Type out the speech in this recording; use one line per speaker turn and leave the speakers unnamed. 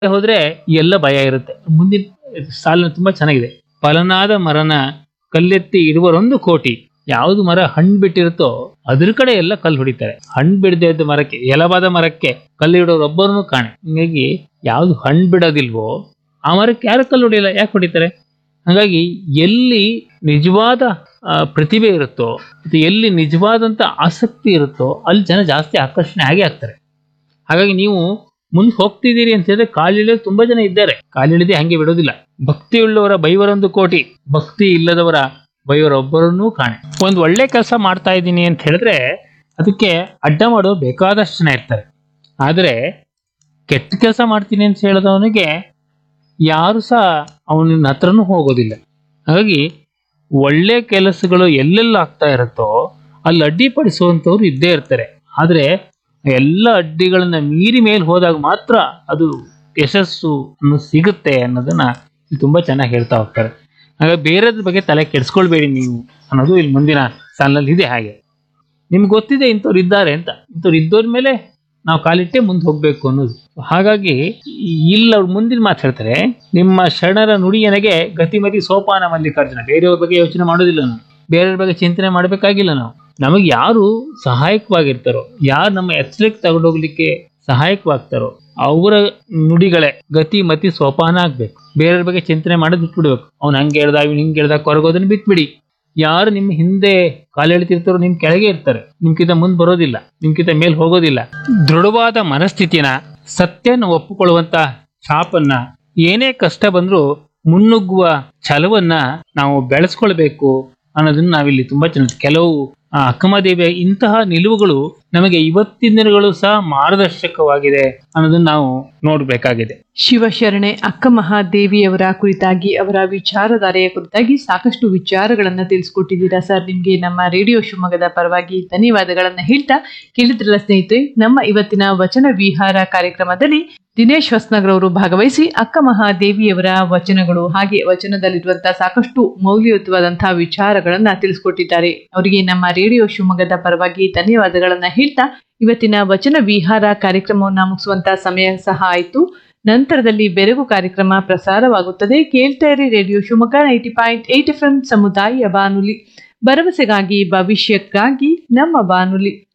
ಹೋದ್ರೆ ಎಲ್ಲ ಭಯ ಇರುತ್ತೆ ಮುಂದಿನ ಸಾಲಿನ ತುಂಬಾ ಚೆನ್ನಾಗಿದೆ ಫಲನಾದ ಮರನ ಕಲ್ಲೆತ್ತಿ ಇರುವರೊಂದು ಕೋಟಿ ಯಾವ್ದು ಮರ ಹಣ್ಣು ಬಿಟ್ಟಿರುತ್ತೋ ಅದ್ರ ಕಡೆ ಎಲ್ಲ ಕಲ್ಲು ಹೊಡಿತಾರೆ ಹಣ್ಣು ಬಿಡದೆ ಇದ್ದ ಮರಕ್ಕೆ ಎಲವಾದ ಮರಕ್ಕೆ ಕಲ್ಲು ಇಡೋರು ಒಬ್ಬರನ್ನು ಕಾಣೆ ಹಿಂಗಾಗಿ ಯಾವ್ದು ಹಣ್ಣು ಬಿಡೋದಿಲ್ವೋ ಆ ಮರಕ್ಕೆ ಯಾರು ಕಲ್ಲು ಹೊಡಿಯಲ್ಲ ಯಾಕೆ ಹೊಡಿತಾರೆ ಹಾಗಾಗಿ ಎಲ್ಲಿ ನಿಜವಾದ ಆ, ಪ್ರತಿಭೆ ಇರುತ್ತೋ ಮತ್ತು ಎಲ್ಲಿ ನಿಜವಾದಂತ ಆಸಕ್ತಿ ಇರುತ್ತೋ ಅಲ್ಲಿ ಜನ ಜಾಸ್ತಿ ಆಕರ್ಷಣೆ ಆಗೇ ಆಗ್ತಾರೆ ಹಾಗಾಗಿ ನೀವು ಮುಂದೆ ಹೋಗ್ತಿದ್ದೀರಿ ಅಂತ ಹೇಳಿದ್ರೆ ಕಾಲಿಳಿಯೋದು ತುಂಬಾ ಜನ ಇದ್ದಾರೆ ಕಾಲಿಳಿದೆ ಹಂಗೆ ಬಿಡೋದಿಲ್ಲ ಭಕ್ತಿ ಉಳ್ಳವರ ಬೈವರೊಂದು ಕೋಟಿ ಭಕ್ತಿ ಇಲ್ಲದವರ ಬೈವರೊಬ್ಬರನ್ನೂ ಕಾಣೆ ಒಂದು ಒಳ್ಳೆ ಕೆಲಸ ಮಾಡ್ತಾ ಇದ್ದೀನಿ ಅಂತ ಹೇಳಿದ್ರೆ ಅದಕ್ಕೆ ಅಡ್ಡ ಮಾಡೋ ಬೇಕಾದಷ್ಟು ಜನ ಇರ್ತಾರೆ ಆದರೆ ಕೆಟ್ಟ ಕೆಲಸ ಮಾಡ್ತೀನಿ ಅಂತ ಹೇಳಿದವನಿಗೆ ಯಾರು ಸಹ ಅವನ ಹತ್ರನೂ ಹೋಗೋದಿಲ್ಲ ಹಾಗಾಗಿ ಒಳ್ಳೆ ಕೆಲಸಗಳು ಎಲ್ಲೆಲ್ಲ ಆಗ್ತಾ ಇರುತ್ತೋ ಅಲ್ಲಿ ಅಡ್ಡಿಪಡಿಸುವಂಥವ್ರು ಇದ್ದೇ ಇರ್ತಾರೆ ಆದರೆ ಎಲ್ಲ ಅಡ್ಡಿಗಳನ್ನ ಮೀರಿ ಮೇಲೆ ಹೋದಾಗ ಮಾತ್ರ ಅದು ಯಶಸ್ಸು ಅನ್ನೋದು ಸಿಗುತ್ತೆ ಅನ್ನೋದನ್ನ ಇಲ್ಲಿ ತುಂಬಾ ಚೆನ್ನಾಗಿ ಹೇಳ್ತಾ ಹೋಗ್ತಾರೆ ಹಾಗಾಗಿ ಬೇರೆದ್ರ ಬಗ್ಗೆ ತಲೆ ಕೆಡಿಸ್ಕೊಳ್ಬೇಡಿ ನೀವು ಅನ್ನೋದು ಇಲ್ಲಿ ಮುಂದಿನ ಸಾಲಿನಲ್ಲಿ ಇದೆ ಹಾಗೆ ನಿಮ್ಗೆ ಗೊತ್ತಿದೆ ಇಂಥವ್ರು ಇದ್ದಾರೆ ಅಂತ ಇಂಥವ್ರು ಇದ್ದವ್ರ ಮೇಲೆ ನಾವು ಕಾಲಿಟ್ಟೆ ಮುಂದೆ ಹೋಗ್ಬೇಕು ಅನ್ನೋದು ಹಾಗಾಗಿ ಇಲ್ಲ ಅವ್ರು ಮುಂದಿನ ಮಾತು ಹೇಳ್ತಾರೆ ನಿಮ್ಮ ಶರಣರ ನುಡಿಯನಗೆ ಗತಿಮತಿ ಸೋಪಾನ ಮಲ್ಲಿಕಾರ್ಜುನ ಬೇರೆಯವ್ರ ಬಗ್ಗೆ ಯೋಚನೆ ಮಾಡೋದಿಲ್ಲ ನಾವು ಬೇರೆಯವ್ರ ಬಗ್ಗೆ ಚಿಂತನೆ ಮಾಡಬೇಕಾಗಿಲ್ಲ ನಾವು ನಮಗೆ ಯಾರು ಸಹಾಯಕವಾಗಿರ್ತಾರೋ ಯಾರು ನಮ್ಮ ಎಚ್ಚರಿಕೆ ತಗೊಂಡೋಗ್ಲಿಕ್ಕೆ ಸಹಾಯಕವಾಗ್ತಾರೋ ಅವರ ನುಡಿಗಳೇ ಗತಿ ಮತಿ ಸೋಪಾನ ಆಗ್ಬೇಕು ಬೇರೆಯವ್ರ ಬಗ್ಗೆ ಚಿಂತನೆ ಮಾಡೋದು ಬಿಟ್ಬಿಡ್ಬೇಕು ಅವ್ನು ಹಂಗೆ ಹೇಳ್ದ ಇವ್ನು ಹಿಂಗೆ ಹೇಳ್ದ ಕೊರಗೋದನ್ನ ಬಿಟ್ಬಿಡಿ ಯಾರು ನಿಮ್ಮ ಹಿಂದೆ ಕಾಲೆಳ್ತಿರ್ತಾರೋ ನಿಮ್ ಕೆಳಗೆ ಇರ್ತಾರೆ ನಿಮ್ಕಿಂತ ಮುಂದೆ ಬರೋದಿಲ್ಲ ನಿಮ್ಕಿಂತ ಮೇಲ್ ಹೋಗೋದಿಲ್ಲ ದೃಢವಾದ ಮನಸ್ಥಿತಿನ ಸತ್ಯನ ಒಪ್ಪಿಕೊಳ್ಳುವಂತ ಛಾಪನ್ನ ಏನೇ ಕಷ್ಟ ಬಂದ್ರೂ ಮುನ್ನುಗ್ಗುವ ಛಲವನ್ನ ನಾವು ಬೆಳೆಸ್ಕೊಳ್ಬೇಕು ಅನ್ನೋದನ್ನ ನಾವಿಲ್ಲಿ ತುಂಬಾ ಚೆನ್ನಾಗಿ ಕೆಲವು ಆ, ಅಕ್ಕಮದೇವಿಯ ಇಂತಹ ನಿಲುವುಗಳು ನಮಗೆ ಇವತ್ತಿನ ದಿನಗಳು ಸಹ ಮಾರ್ಗದರ್ಶಕವಾಗಿದೆ ಅನ್ನೋದನ್ನ ನಾವು ನೋಡ್ಬೇಕಾಗಿದೆ
ಶಿವಶರಣೆ ಅಕ್ಕ ಮಹಾದೇವಿಯವರ ಕುರಿತಾಗಿ ಅವರ ವಿಚಾರಧಾರೆಯ ಕುರಿತಾಗಿ ಸಾಕಷ್ಟು ವಿಚಾರಗಳನ್ನ ತಿಳಿಸ್ಕೊಟ್ಟಿದ್ದೀರಾ ಸರ್ ನಿಮ್ಗೆ ನಮ್ಮ ರೇಡಿಯೋ ಶಿವಮೊಗ್ಗದ ಪರವಾಗಿ ಧನ್ಯವಾದಗಳನ್ನ ಹೇಳ್ತಾ ಕೇಳಿದ್ರಲ್ಲ ಸ್ನೇಹಿತರೆ ನಮ್ಮ ಇವತ್ತಿನ ವಚನ ವಿಹಾರ ಕಾರ್ಯಕ್ರಮದಲ್ಲಿ ದಿನೇಶ್ ಹೊಸ್ನಗರ್ ಅವರು ಭಾಗವಹಿಸಿ ಅಕ್ಕ ಮಹಾದೇವಿಯವರ ವಚನಗಳು ಹಾಗೆ ವಚನದಲ್ಲಿರುವಂತಹ ಸಾಕಷ್ಟು ಮೌಲ್ಯಯುತವಾದಂತಹ ವಿಚಾರಗಳನ್ನ ತಿಳಿಸ್ಕೊಟ್ಟಿದ್ದಾರೆ ಅವರಿಗೆ ನಮ್ಮ ರೇಡಿಯೋ ಶಿವಮೊಗ್ಗದ ಪರವಾಗಿ ಧನ್ಯವಾದಗಳನ್ನ ಹೇಳ್ತಾ ಇವತ್ತಿನ ವಚನ ವಿಹಾರ ಕಾರ್ಯಕ್ರಮವನ್ನ ಮುಗಿಸುವಂತ ಸಮಯ ಸಹ ಆಯಿತು ನಂತರದಲ್ಲಿ ಬೆರಗು ಕಾರ್ಯಕ್ರಮ ಪ್ರಸಾರವಾಗುತ್ತದೆ ಕೇಳ್ತಾ ಇರಿ radio Shivamogga ninety point eight F M ಸಮುದಾಯ ಬಾನುಲಿ ಭರವಸೆಗಾಗಿ ಭವಿಷ್ಯಕ್ಕಾಗಿ ನಮ್ಮ ಬಾನುಲಿ